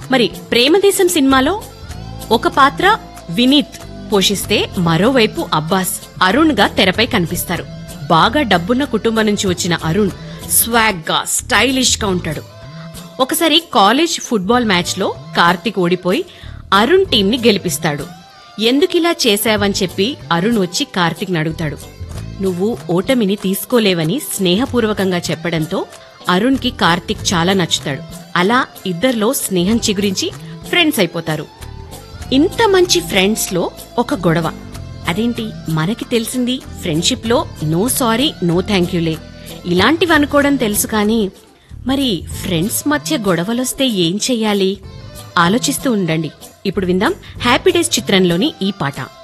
మరి ప్రేమదేశం సినిమాలో ఒక పాత్ర వినీత్ పోషిస్తే మరోవైపు అబ్బాస్ అరుణ్ గా తెరపై కనిపిస్తారు బాగా డబ్బున్న కుటుంబం నుంచి వచ్చిన అరుణ్ స్వాగ్ గా స్టైలిష్ గా ఉంటాడు ఒకసారి కాలేజ్ ఫుట్బాల్ మ్యాచ్ లో కార్తిక్ ఓడిపోయి అరుణ్ టీం ని గెలిపిస్తాడు ఎందుకిలా చేశావని చెప్పి అరుణ్ వచ్చి కార్తిక్ అడుగుతాడు నువ్వు ఓటమిని తీసుకోలేవని స్నేహపూర్వకంగా చెప్పడంతో అరుణ్ కి కార్తిక్ చాలా నచ్చుతాడు అలా ఇద్దర్లో స్నేహం చిగురించి ఫ్రెండ్స్ అయిపోతారు ఇంత మంచి ఫ్రెండ్స్ లో ఒక గొడవ అదేంటి మనకి తెలిసింది ఫ్రెండ్షిప్ లో నో సారీ నో థ్యాంక్ యూలే ఇలాంటివి అనుకోవడం తెలుసు కానీ మరి ఫ్రెండ్స్ మధ్య గొడవలొస్తే ఏం చెయ్యాలి ఆలోచిస్తూ ఉండండి ఇప్పుడు విందాం హ్యాపీ డేస్ చిత్రంలోని ఈ పాట